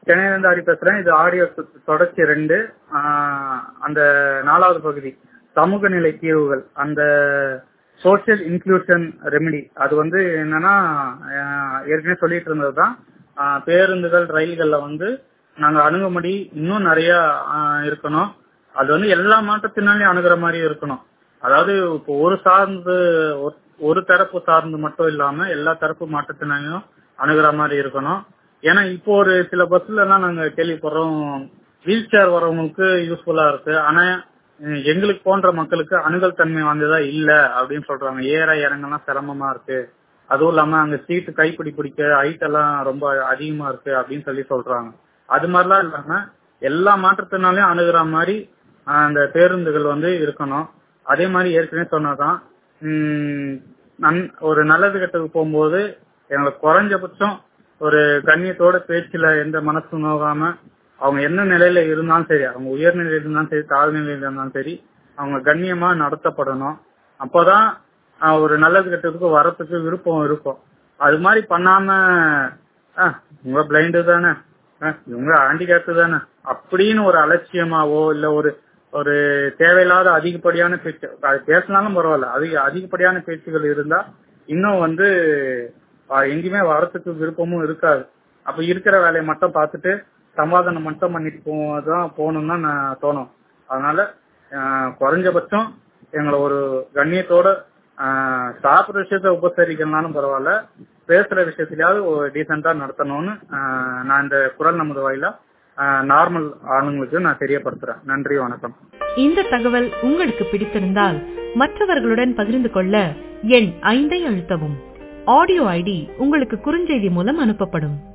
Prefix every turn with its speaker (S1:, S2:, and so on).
S1: சென்னையிலேருந்து ஹரி பேசுறேன் இது ஆடியோ தொடர்ச்சி ரெண்டு ஆஹ் அந்த நாலாவது பகுதி சமூக நிலை தீர்வுகள் அந்த சோசியல் இன்க்ளூஷன் ரெமெடி அது வந்து என்னன்னா ஆஹ் ஏற்கனவே சொல்லிட்டு இருந்ததுதான் ஆஹ் பேருந்துகள் ரயில்கள்ல வந்து நாங்க அணுகும்படி இன்னும் நிறைய ஆஹ் இருக்கணும் அது வந்து எல்லா மாற்றத்தினாலையும் அணுகிற மாதிரி இருக்கணும் அதாவது இப்போ ஒரு சார்ந்து ஒரு- ஒரு தரப்பு சார்ந்து மட்டும் இல்லாம எல்லா தரப்பு மாற்றத்தினாலையும் அணுகிற மாதிரி இருக்கணும் ஏன்னா இப்போ ஒரு சில பஸ்ல எல்லாம் நாங்க கேள்விப்படுறோம் வீல் சேர் வரவங்களுக்கு யூஸ்ஃபுல்லா இருக்கு ஆனா உம், எங்களுக்கு போன்ற மக்களுக்கு அணுகல் தன்மை வாய்ந்ததா இல்ல அப்படின்னு சொல்றாங்க ஏற இறங்கலாம் சிரமமா இருக்கு அதுவும் இல்லாம அங்க சீட்டு கைப்பிடி பிடிக்க ஹைட் எல்லாம் ரொம்ப அதிகமா இருக்கு அப்படின்னு சொல்லி சொல்றாங்க அது மாதிரிலாம் இல்லாம எல்லா மாற்றத்தினாலையும் அணுகிற மாதிரி ஆஹ், அந்த பேருந்துகள் வந்து இருக்கணும் அதே மாதிரி ஏற்கனவே சொன்னதான் உம், நன்- ஒரு நல்லது கெட்டதுக்கு போகும்போது எங்களுக்கு குறைஞ்சபட்சம் ஒரு கண்ணியத்தோட பேச்சுல எந்த மனசு நோகாம அவங்க என்ன நிலையில இருந்தாலும் சரி அவங்க உயர்நிலையில இருந்தாலும் சரி தாழ்நிலையில இருந்தாலும் சரி அவங்க கண்ணியமா நடத்தப்படணும் அப்போதான் ஆஹ், ஒரு நல்லது கெட்டதுக்கு வரத்துக்கு விருப்பம் இருக்கும் அது மாதிரி பண்ணாம ஆஹ், இவங்க பிளைண்டு தானே ஆஹ், இவங்க ஹேண்டிகேப்டு தானே அப்படின்னு ஒரு அலட்சியமாவோ இல்ல ஒரு ஒரு தேவையில்லாத அதிகப்படியான பேச்சு அது பேசினாலும் பரவாயில்ல அதிக அதிகப்படியான பேச்சுகள் இருந்தா இன்னும் வந்து ஆஹ், எங்கேயுமே வரத்துக்கு விருப்பமும் இருக்காது அப்ப இருக்கிற வேலையை மட்டும் பார்த்துட்டு சமாதானம் மட்டும் பண்ணிட்டு போதான் போகணும்னு தான் நான் தோணும் அதனால ஆஹ், குறைஞ்சபட்சம் எங்களை ஒரு கண்ணியத்தோட ஆஹ், சாப்பிடுற விஷயத்த உபசரிக்கலனாலும் பரவாயில்ல பேசுற விஷயத்திலாவது ஒரு டீசெண்டா நடத்தணும்னு ஆஹ், நான் இந்த குரல் நமது வாயிலா நார்மல் ஆளுங்களுக்கு நான் தெரியப்படுத்துறேன் நன்றி வணக்கம்
S2: இந்த தகவல் உங்களுக்கு பிடித்திருந்தால் மற்றவர்களுடன் பகிர்ந்து கொள்ள எண் ஐந்தை அழுத்தவும் ஆடியோ ஐடி உங்களுக்கு குறுஞ்செய்தி மூலம் அனுப்பப்படும்